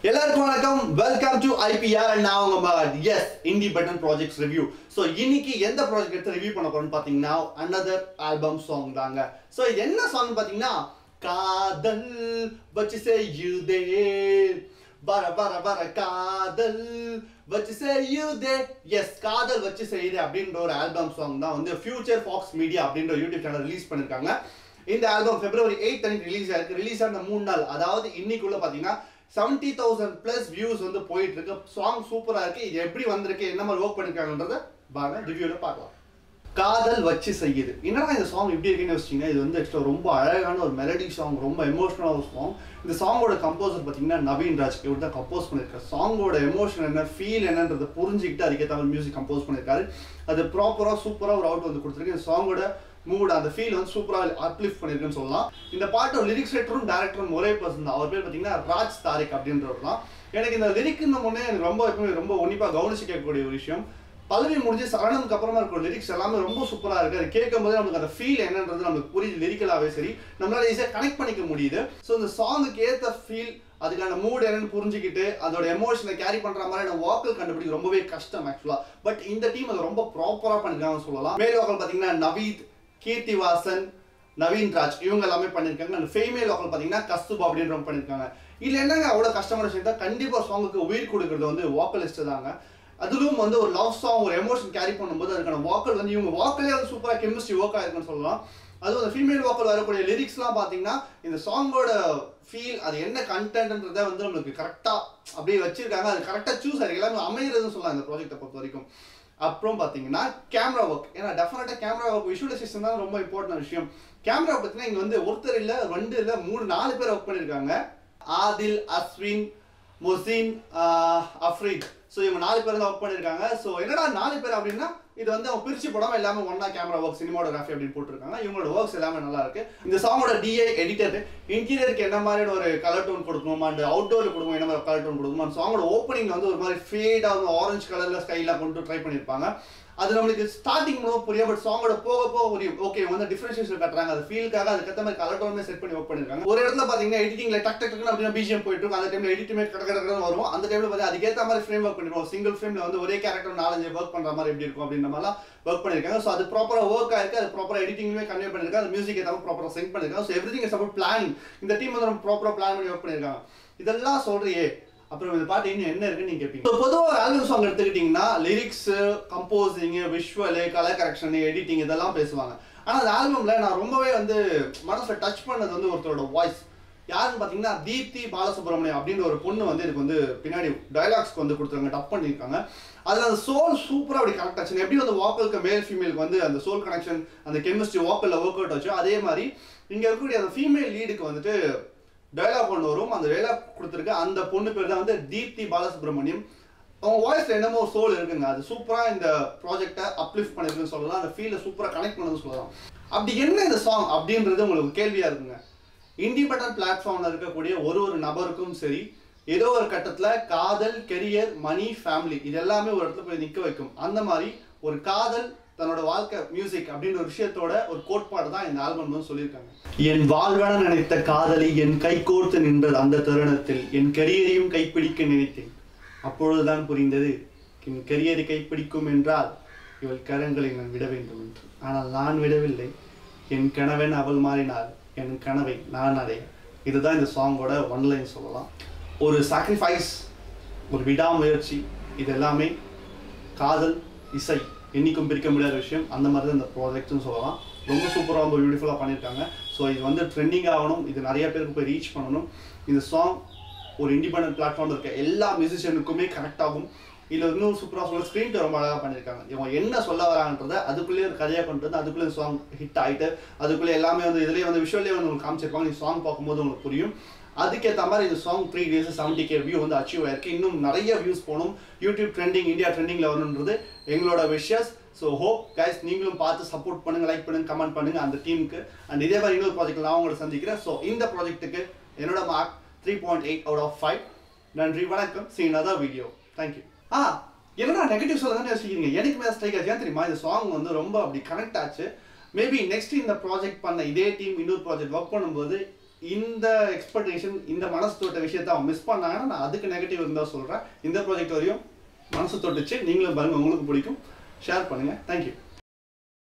எல்லாருக்கும் வணக்கம் welcome to IPR நான் உங்க மகன் S indie button projects review so இன்னைக்கு எந்த ப்ராஜெக்ட் எடுத்து ரிவ்யூ பண்ண போறோம்னு பார்த்தீங்கன்னா அனதர் ஆல்பம் சாங் தாங்க ஸோ இது என்ன சாங் பார்த்தீங்கன்னா காதல் வச்சு செய்யுதே வர வர வர காதல் வச்சு செய்யுதே எஸ் காதல் வச்சு செய்யுதே அப்படின்ற ஒரு ஆல்பம் சாங் தான் வந்து ஃபியூச்சர் ஃபாக்ஸ் மீடியா அப்படின்ற யூடியூப் சேனல் ரிலீஸ் பண்ணிருக்காங்க இந்த ஆல்பம் பிப்ரவரி எயிட் அன்னைக்கு ரிலீஸ் ஆயிருக்கு ரிலீஸ் ஆன மூணு நாள் அதாவது இன்னைக்குள்ள பார்த்தீங்கன்னா செவன்டி தௌசண்ட் பிளஸ் வியூஸ் வந்து போயிட்டு இருக்கு சாங் சூப்பரா இருக்கு இது எப்படி வந்திருக்கு என்ன மாதிரி ஒர்க் பண்ணிருக்காங்கன்றத பாருங்க ரிவ்யூல பார்க்கலாம் காதல் வச்சு செய்யுது என்னடா இந்த சாங் இப்படி இருக்குன்னு வச்சிங்கன்னா இது வந்து ஆக்சுவலாக ரொம்ப அழகான ஒரு மெலடி சாங் ரொம்ப எமோஷனலான ஒரு சாங் இந்த சாங்கோட கம்போசர் பார்த்தீங்கன்னா நவீன் ராஜ் இவர் தான் கம்போஸ் பண்ணியிருக்காரு சாங்கோட எமோஷன் என்ன ஃபீல் என்னன்றதை புரிஞ்சுக்கிட்டு அதுக்கேற்ற மாதிரி மியூசிக் கம்போஸ் பண்ணியிருக்காரு அது ப்ராப்பராக சூப்பராக ஒரு அவுட் வந்து கொடுத்துருக்கு இந்த சாங்கோட மூட் அந்த ஃபீல் வந்து சூப்பராக அப்லிஃப்ட் பண்ணியிருக்குன்னு சொல்லலாம் இந்த பாட்டோட லிரிக்ஸ் ரைட்டரும் டேரக்டரும் ஒரே பர்சன் தான் அவர் பேர் பார்த்தீங்கன்னா ராஜ் தாரிக் அப்படின்றவர் தான் எனக்கு இந்த லிரிக்னு முன்னே எனக்கு ரொம்ப எப்பவுமே ரொம்ப உன்னிப்பாக கவனிச்சு கேட்கக்கூடிய ஒரு விஷயம் பல்லவி முடிஞ்சு சரணனுக்கு அப்புறமா இருக்கிற லிரிக்ஸ் எல்லாமே ரொம்ப சூப்பராக இருக்கு அது கேட்கும் போது நமக்கு அந்த ஃபீல் என்னன்றது நமக்கு புரியுது லிரிக்கலாகவே சரி நம்மளால ஈஸியாக கனெக்ட் பண்ணிக்க முடியுது ஸோ இந்த சாங்குக்கு ஏற்ற ஃபீல் அதுக்கான மூட் என்னன்னு புரிஞ்சுக்கிட்டு அதோட எமோஷனை கேரி பண்ற மாதிரியான வாக்கல் கண்டுபிடிக்க ரொம்பவே கஷ்டம் ஆக்சுவலா பட் இந்த டீம் அதை ரொம்ப ப்ராப்பரா பண்ணிருக்காங்கன்னு சொல்லலாம் மேல் வாக்கல் பார்த்தீங்கன்னா நவீத் கீர்த்திவாசன் நவீன் ராஜ் இவங்க எல்லாமே பண்ணியிருக்காங்க அந்த ஃபெய்மேல் வாக்கல் பார்த்தீங்கன்னா கஸ்தூபா அப்படின்றவங்க பண்ணியிருக்காங்க இதுல என்னங்க அவ்வளோ கஷ்டமான விஷயம் தான் கண்டிப்பாக சாங்குக்கு உயிர் கொடுக்கறது வந்து வாக்கலிஸ்ட் தாங்க அதிலும் வந்து ஒரு லவ் சாங் ஒரு எமோஷன் கேரி பண்ணும்போது அதுக்கான வாக்கல் வந்து இவங்க வாக்கலே வந்து சூப்பராக கெமிஸ்ட்ரி ஒர்க் ஆயிருக்குன்னு சொல்லலாம் அதுவும் அந்த ஃபீமேல் வாக்கல் வரக்கூடிய லிரிக்ஸ்லாம் பார்த்தீங்கன்னா இந்த சாங்கோட ஃபீல் அது என்ன கண்டென்ட்ன்றதை வந்து நம்மளுக்கு கரெக்டாக அப்படியே வச்சிருக்காங்க அது கரெக்டாக சூஸ் ஆயிருக்கு எல்லாமே அமைகிறதுன்னு சொல்லலாம் இந்த ப்ராஜெக்ட்டை பொறுத்த வரைக்கும் அப்புறம் பார்த்தீங்கன்னா கேமரா ஒர்க் ஏன்னா டெஃபினட்டாக கேமரா ஒர்க் விஷுவலைசேஷன் தான் ரொம்ப இம்பார்ட்டன்ட் விஷயம் கேமரா பார்த்தீங்கன்னா இங்கே வந்து ஒருத்தர் இல்லை ரெண்டு இல்லை மூணு நாலு பேர் ஒர்க் பண்ணியிருக்காங்க ஆதில் அஸ்வின் மொசின் அஃப்ரீத் ஸோ இவங்க நாலு பேர் தான் ஒர்க் பண்ணியிருக்காங்க ஸோ என்னடா நாலு பேர் அப்படின்னா இது வந்து அவங்க பிரிச்சு போடாமல் எல்லாமே ஒன்னா கேமரா ஒர்க் சினிமாடோகிராஃபி அப்படின்னு போட்டிருக்காங்க இவங்களோட ஒர்க்ஸ் எல்லாமே நல்லா இருக்கு இந்த சாங்கோட டிஏ எடிட்டர் இன்டீரியருக்கு என்ன மாதிரியான ஒரு கலர் டோன் கொடுக்கணும் அண்ட் அவுட்டோர் கொடுக்கணும் என்ன மாதிரி கலர் டோன் கொடுக்கணும் அந்த சாங்கோட ஓப்பனிங்ல வந்து ஒரு மாதிரி ஃபேடாக ஆரஞ்சு கலர்ல ஸ்கைலாம் கொண்டு ட்ரை பண்ணியிருப்பாங்க அது நம்மளுக்கு ஸ்டார்டிங் மூலம் புரியும் பட் சாங்கோட போக போக புரியும் ஓகே வந்து டிஃபரன்ஷியேஷன் கட்டுறாங்க அது ஃபீலுக்காக அதுக்கேற்ற மாதிரி கலர் டோனுமே செட் பண்ணி ஒர்க் பண்ணிருக்காங்க ஒரு இடத்துல பாத்தீங்கன்னா எடிட்டிங்ல டக் டக் டக்குன்னு அப்படின்னா பிஜிஎம் போயிட்டு இருக்கும் அந்த டைம்ல எடிட்டுமே கட கடன்னு வரும் அந்த டைம்ல பார்த்து அதுக்கேற்ற மாதிரி ஃப்ரேம் ஒர்க் பண்ணிருக்கோம் சிங்கிள் ஃப்ரேம்ல வந்து ஒரே கேரக்டர் நாலஞ்சு ஒர்க் பண்ற மாதிரி எப்படி இருக்கும் அப்படின்ற மாதிரிலாம் ஒர்க் பண்ணிருக்காங்க ஸோ அது ப்ராப்பரா ஒர்க் ஆயிருக்கு அது ப்ராப்பரா எடிட்டிங்மே கன்வே பண்ணிருக்காங்க அது மியூசிக் ஏதாவது ப்ராப்பரா சென்ட் பண்ணிருக்காங்க so everything is about planning இந்த டீம் வந்து ரொம்ப ப்ராப்பரா பிளான் பண்ணி ஒர்க் பண்ணிருக்காங்க இதெல்லாம் சொல்றியே அப்புறம் இந்த பாட்டு இன்னும் என்ன இருக்குன்னு நீங்க கேட்பீங்க பொதுவாக ஒரு ஆல்பம் சாங் எடுத்துக்கிட்டீங்கன்னா lyrics composing visual colour correction editing இதெல்லாம் பேசுவாங்க ஆனா அந்த ஆல்பம்ல நான் ரொம்பவே வந்து மனசுல டச் பண்ணது வந்து ஒருத்தரோட வாய்ஸ் யாருன்னு பார்த்தீங்கன்னா தீப்தி பாலசுப்ரமணியம் அப்படின்ற ஒரு பொண்ணு வந்து இதுக்கு வந்து பின்னாடி டைலாக்ஸ்க்கு வந்து கொடுத்துருங்க டப் பண்ணியிருக்காங்க அதில் அந்த சோல் சூப்பராக அப்படி கனெக்ட் ஆச்சு எப்படி வந்து வாக்கலுக்கு மேல் ஃபீமேலுக்கு வந்து அந்த சோல் கனெக்ஷன் அந்த கெமிஸ்ட்ரி வாக்கலில் ஒர்க் அவுட் ஆச்சு அதே மாதிரி இங்கே இருக்கக்கூடிய அந்த ஃபீமேல் லீடுக்கு வந்துட்டு டைலாக் ஒன்று வரும் அந்த டைலாக் கொடுத்துருக்க அந்த பொண்ணு பேர் தான் வந்து தீப்தி பாலசுப்ரமணியம் அவங்க வாய்ஸ்ல என்னமோ ஒரு சோல் இருக்குங்க அது சூப்பரா இந்த ப்ராஜெக்டை அப்லிஃப்ட் பண்ணிருக்குன்னு சொல்லலாம் அந்த ஃபீலை சூப்பரா கனெக்ட் பண்ணதுன்னு சொல்லலாம் அப்படி என்ன இந்த சாங் அப்படின்றது உங்களுக்கு கேள்வியா இருக்குங்க இண்டிபெண்டன்ட் பிளாட்ஃபார்ம்ல இருக்கக்கூடிய ஒரு ஒரு நபருக்கும் சரி ஏதோ ஒரு கட்டத்துல காதல் கெரியர் மணி ஃபேமிலி இது எல்லாமே ஒரு இடத்துல போய் நிக்க வைக்கும் அந்த மாதிரி ஒரு காதல் தன்னோட வாழ்க்கை மியூசிக் அப்படின்னு ஒரு விஷயத்தோட ஒரு கோட்பாடு தான் இந்த ஆல்பம் வந்து சொல்லியிருக்காங்க என் வாழ்வென நினைத்த காதலி என் கை கோர்த்து நின்றது அந்த தருணத்தில் என் கரியரையும் கைப்பிடிக்க நினைத்தேன் அப்பொழுதுதான் புரிந்தது என் கரியரை கைப்பிடிக்கும் என்றால் இவள் கரங்களை நான் விட வேண்டும் என்று ஆனால் நான் விடவில்லை என் கணவன் அவள் மாறினாள் என் கனவை நான் அடைய இதுதான் இந்த சாங்கோட ஒன்லைன் சொல்லலாம் ஒரு சாக்ரிஃபைஸ் ஒரு விடாமுயற்சி இது எல்லாமே காதல் இசை என்னைக்கும் பிரிக்க முடியாத விஷயம் அந்த மாதிரி தான் இந்த ப்ராஜெக்ட்னு சொல்லலாம் ரொம்ப சூப்பராக ரொம்ப பியூட்டிஃபுல்லாக பண்ணியிருக்காங்க ஸோ இது வந்து ட்ரெண்டிங் ஆகணும் இது நிறைய பேருக்கு போய் ரீச் பண்ணணும் இந்த சாங் ஒரு இண்டிபெண்டன்ட் பிளாட்ஃபார்மில் இருக்க எல்லா மியூசிஷியனுக்குமே கனெக்ட் ஆகும் இதில் இன்னும் சூப்பராக சொல்ல ஸ்க்ரீன் ரொம்ப அழகாக பண்ணியிருக்காங்க இவங்க என்ன சொல்ல வராங்கன்றத அதுக்குள்ளேயே ஒரு கதையாக கொண்டு வந்து அதுக்குள்ளே சாங் ஹிட் ஆகிட்டு அதுக்குள்ளே எல்லாமே வந்து இதுலேயே வந்து விஷுவலே வந்து உங்களுக்கு காமிச்சிருப்பாங்க நீ சாங் பார்க்கும்போது உங்களுக்கு புரியும் அதுக்கேற்ற மாதிரி இந்த song three days seventy K view வந்து அச்சீவ் ஆயிருக்கு இன்னும் நிறைய வியூஸ் போகணும் யூடியூப் ட்ரெண்டிங் இந்தியா ட்ரெண்டிங்கில் வரணுன்றது எங்களோட விஷஸ் ஸோ ஹோப் கைஸ் நீங்களும் பார்த்து சப்போர்ட் பண்ணுங்க லைக் பண்ணுங்க கமெண்ட் பண்ணுங்க அந்த டீமுக்கு அண்ட் இதே மாதிரி இன்னொரு ப்ராஜெக்ட் நான் உங்களை சந்திக்கிறேன் ஸோ இந்த ப்ராஜெக்ட்டுக்கு என்னோட mark three point eight out of five நன்றி வணக்கம் சி another வீடியோ தேங்க்யூ ஆ என்னடா நெகட்டிவ் சொல்ல தானே யோசிக்கிறீங்க எனக்கு மேலே ஸ்ட்ரைக் ஆச்சு ஏன் தெரியுமா இந்த சாங் வந்து ரொம்ப அப்படி கனெக்ட் ஆச்சு மேபி நெக்ஸ்ட் இந்த ப்ராஜெக்ட் பண்ண இதே டீம் இன்னொரு ப்ராஜெக்ட் ஒர்க் பண்ணும்போது இந்த எக்ஸ்பெக்டேஷன் இந்த மனசு தொட்ட விஷயத்த அவங்க மிஸ் பண்ணாங்கன்னா நான் அதுக்கு நெகட்டிவ் இருந்தால் சொல்கிறேன் இந்த ப்ராஜெக்ட் வரையும் மனசு தொட்டுச்சு நீங்களும் பாருங்க உங்களுக்கு பிடிக்கும் ஷேர் பண்ணுங்கள் தேங்க்யூ